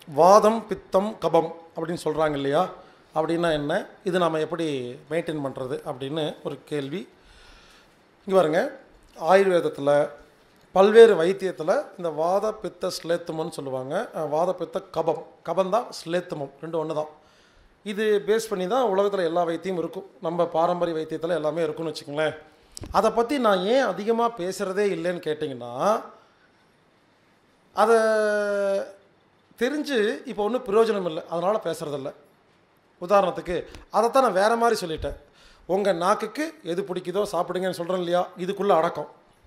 வாதம் பித்தம் கபம் அப்படின்னு சொல்கிறாங்க இல்லையா அப்படின்னா என்ன இது நாம் எப்படி மெயின்டைன் பண்ணுறது அப்படின்னு ஒரு கேள்வி இங்கே பாருங்க ஆயுர்வேதத்தில் பல்வேறு வைத்தியத்தில் இந்த வாத பித்த ஸ்லேத்துமம்னு சொல்லுவாங்க அஹ், வாத பித்த கபம் கபம் தான் ஸ்லேத்துமம் ரெண்டு ஒன்று தான் இது பேஸ் பண்ணி தான் உலகத்தில் எல்லா வைத்தியம் இருக்கும் நம்ம பாரம்பரிய வைத்தியத்தில் எல்லாமே இருக்கும்னு வச்சுக்கோங்களேன் அதை பற்றி நான் ஏன் அதிகமாக பேசுகிறதே இல்லைன்னு கேட்டிங்கன்னா அதை தெரிஞ்சு இப்போ ஒன்றும் பிரயோஜனம் இல்லை அதனால் பேசுகிறதில்ல உதாரணத்துக்கு அதைத்தான் நான் வேறு மாதிரி சொல்லிட்டேன் உங்கள் நாக்குக்கு எது பிடிக்குதோ சாப்பிடுங்கன்னு சொல்கிறேன் இல்லையா இதுக்குள்ளே அடக்கம்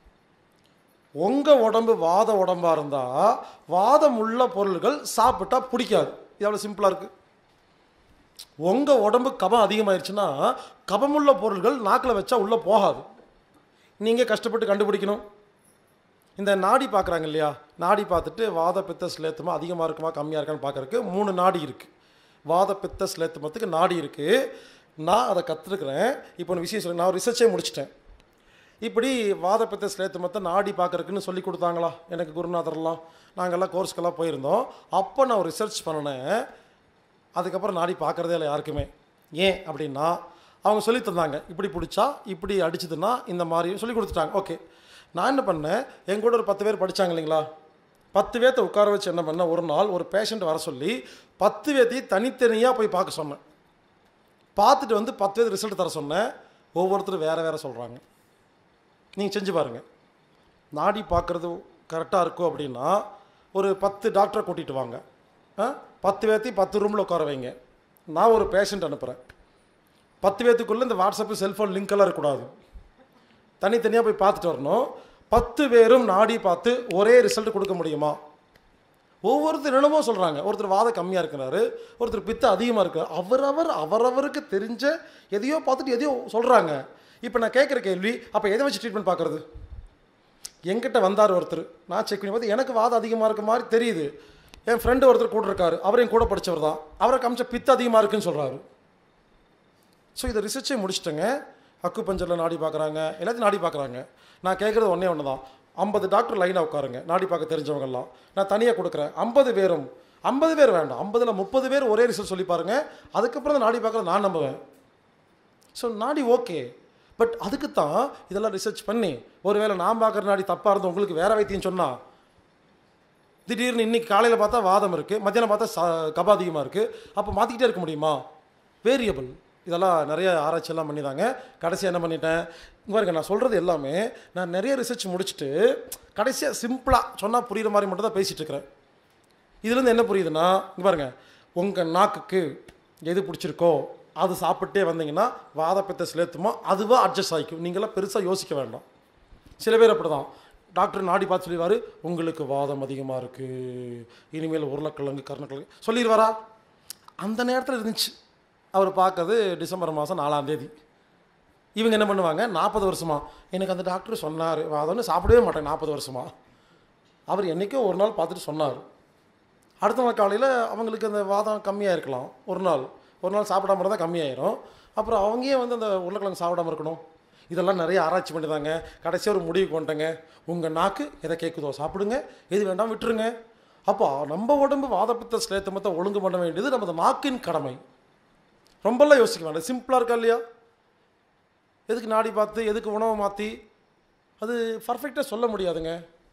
உங்கள் உடம்பு வாத உடம்பாக இருந்தால் வாதம் உள்ள பொருள்கள் சாப்பிட்டா பிடிக்காது இது அவ்வளோ சிம்பிளாக இருக்குது உங்கள் உடம்பு கபம் அதிகமாயிருச்சுன்னா கபமுள்ள பொருள்கள் நாக்கில் வச்சா உள்ளே போகாது நீங்கள் கஷ்டப்பட்டு கண்டுபிடிக்கணும் இந்த நாடி பார்க்குறாங்க இல்லையா நாடி பார்த்துட்டு வாத பித்த ஸ்லேத்துமா அதிகமாக இருக்குமா கம்மியாக இருக்கான்னு பார்க்கறதுக்கு மூணு நாடி இருக்குது வாத பித்த ஸ்லேத்துமத்துக்கு நாடி இருக்குது நான் அதை கற்றுருக்குறேன் இப்போ ஒரு விஷயம் சொல்லி நான் ரிசர்ச்சே முடிச்சிட்டேன் இப்படி வாத பித்த ஸ்லேத்துமத்தை நாடி பார்க்கறதுக்குன்னு சொல்லி கொடுத்தாங்களா எனக்கு குருநாதர்லாம் நாங்கள்லாம் கோர்ஸ்க்கெல்லாம் போயிருந்தோம் அப்போ நான் ஒரு ரிசர்ச் பண்ணினேன் அதுக்கப்புறம் நாடி பார்க்குறதே இல்லை யாருக்குமே ஏன் அப்படின்னா அவங்க சொல்லி தந்தாங்க இப்படி பிடிச்சா இப்படி அடிச்சதுன்னா இந்த மாதிரி சொல்லி கொடுத்துட்டாங்க ஓகே நான் என்ன பண்ணேன் என் கூட ஒரு பத்து பேர் படித்தாங்க இல்லைங்களா பத்து பேர்த்த உட்கார வச்சு என்ன பண்ணேன் ஒரு நாள் ஒரு பேஷண்ட் வர சொல்லி பத்து பேர்த்தையும் தனித்தனியாக போய் பார்க்க சொன்னேன் பார்த்துட்டு வந்து பத்து பேர் ரிசல்ட் தர சொன்னேன் ஒவ்வொருத்தரும் வேறு வேறு சொல்கிறாங்க நீங்கள் செஞ்சு பாருங்கள் நாடி பார்க்குறது கரெக்டாக இருக்கும் அப்படின்னா ஒரு பத்து டாக்டரை கூட்டிகிட்டு வாங்க ஆ பத்து பேர்த்தையும் பத்து ரூமில் உட்கார வைங்க நான் ஒரு பேஷண்ட் அனுப்புகிறேன் பத்து பேர்த்துக்குள்ளே இந்த வாட்ஸ்அப்பு செல்ஃபோன் லிங்க்கெல்லாம் இருக்கக்கூடாது தனித்தனியாக போய் பார்த்துட்டு வரணும் பத்து பேரும் நாடி பார்த்து ஒரே ரிசல்ட் கொடுக்க முடியுமா ஒவ்வொருத்தர் என்னமோ சொல்கிறாங்க ஒருத்தர் வாதம் கம்மியாக இருக்கிறாரு ஒருத்தர் பித்த அதிகமாக இருக்கார் அவரவர் அவரவருக்கு தெரிஞ்ச எதையோ பார்த்துட்டு எதையோ சொல்கிறாங்க இப்போ நான் கேட்குற கேள்வி அப்போ எதை வச்சு ட்ரீட்மெண்ட் பார்க்குறது என்கிட்ட வந்தார் ஒருத்தர் நான் செக் பண்ணி பார்த்து எனக்கு வாதம் அதிகமாக இருக்க மாதிரி தெரியுது என் ஃப்ரெண்டு ஒருத்தர் கூட இருக்காரு அவரையும் கூட படித்தவர் தான் அவரை காமிச்ச பித்த அதிகமாக இருக்குன்னு சொல்கிறாரு ஸோ இதை ரிசர்ச்சே முடிச்சிட்டேங்க அக்கு பஞ்சரில் நாடி பார்க்குறாங்க எல்லாத்தையும் நாடி பார்க்குறாங்க நான் கேட்குறது ஒன்றே ஒன்று தான் ஐம்பது டாக்டர் லைனாக உட்காருங்க நாடி பார்க்க தெரிஞ்சவங்கெல்லாம் நான் தனியாக கொடுக்குறேன் ஐம்பது பேரும் ஐம்பது பேர் வேண்டாம் ஐம்பதில் முப்பது பேர் ஒரே ரிசல்ட் சொல்லி பாருங்க அதுக்கப்புறம் தான் நாடி பார்க்குறது நான் நம்புவேன் ஸோ நாடி ஓகே பட் அதுக்கு தான் இதெல்லாம் ரிசர்ச் பண்ணி ஒருவேளை நான் பார்க்குற நாடி தப்பாக இருந்து உங்களுக்கு வேற வைத்தியம் சொன்னால் திடீர்னு இன்னைக்கு காலையில் பார்த்தா வாதம் இருக்குது மத்தியானம் பார்த்தா ச கப அதிகமாக இருக்குது அப்போ மாற்றிக்கிட்டே இருக்க முடியுமா வேரியபிள் இதெல்லாம் நிறைய ஆராய்ச்சியெல்லாம் பண்ணிதாங்க கடைசியாக என்ன பண்ணிட்டேன் இங்க பாருங்க நான் சொல்கிறது எல்லாமே நான் நிறைய ரிசர்ச் முடிச்சுட்டு கடைசியாக சிம்பிளாக சொன்னால் புரியுற மாதிரி மட்டும் தான் பேசிகிட்டு இருக்கிறேன் இதுலேருந்து என்ன புரியுதுன்னா இங்க பாருங்க உங்கள் நாக்குக்கு எது பிடிச்சிருக்கோ அது சாப்பிட்டே வந்தீங்கன்னா வாதப்பித்த சிலேத்துமா அதுவாக அட்ஜஸ்ட் ஆகிக்கும் நீங்களாம் பெருசாக யோசிக்க வேண்டாம் சில பேர் அப்படி தான் டாக்டர் நாடி பார்த்து சொல்லிடுவார் உங்களுக்கு வாதம் அதிகமாக இருக்குது இனிமேல் உருளைக்கிழங்கு கருணக்கிழங்கு சொல்லிடுவாரா அந்த நேரத்தில் இருந்துச்சு அவர் பார்க்கறது டிசம்பர் மாதம் நாலாம் தேதி இவங்க என்ன பண்ணுவாங்க நாற்பது வருஷமா எனக்கு அந்த டாக்டர் சொன்னார் வாதம்னு சாப்பிடவே மாட்டேன் நாற்பது வருஷமா அவர் என்றைக்கோ ஒரு நாள் பார்த்துட்டு சொன்னார் அடுத்த நாள் காலையில் அவங்களுக்கு அந்த வாதம் கம்மியாக இருக்கலாம் ஒரு நாள் ஒரு நாள் சாப்பிடாம இருந்தால் கம்மியாயிரும் அப்புறம் அவங்கயே வந்து அந்த உருளைக்கிழங்கு சாப்பிடாம இருக்கணும் இதெல்லாம் நிறைய ஆராய்ச்சி பண்ணிதாங்க கடைசியாக ஒரு முடிவுக்கு வந்துட்டேங்க உங்கள் நாக்கு எதை கேட்குதோ சாப்பிடுங்க எது வேண்டாம் விட்டுருங்க அப்போ நம்ம உடம்பு வாதப்பித்த ஸ்லேத்தமத்தை ஒழுங்கு பண்ண வேண்டியது நமது நாக்கின் கடமை ரொம்பலாம் யோசிக்க வேண்டாம் சிம்பிளாக இருக்கா இல்லையா எதுக்கு நாடி பார்த்து எதுக்கு உணவை மாற்றி அது பர்ஃபெக்டாக சொல்ல முடியாதுங்க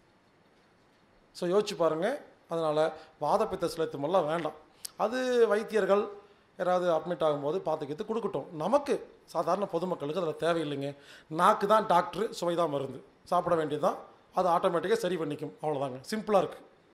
ஸோ யோசிச்சு பாருங்கள் அதனால் வாதப்பித்த சிலத்துமெல்லாம் வேண்டாம் அது வைத்தியர்கள் யாராவது அட்மிட் ஆகும்போது பார்த்துக்கிட்டு கொடுக்கட்டும் நமக்கு சாதாரண பொதுமக்களுக்கு அதில் தேவையில்லைங்க நாக்கு தான் டாக்டரு சுவை தான் மருந்து சாப்பிட வேண்டியது தான் அது ஆட்டோமேட்டிக்காக சரி பண்ணிக்கும் அவ்வளோதாங்க சிம்பிளாக இருக்குது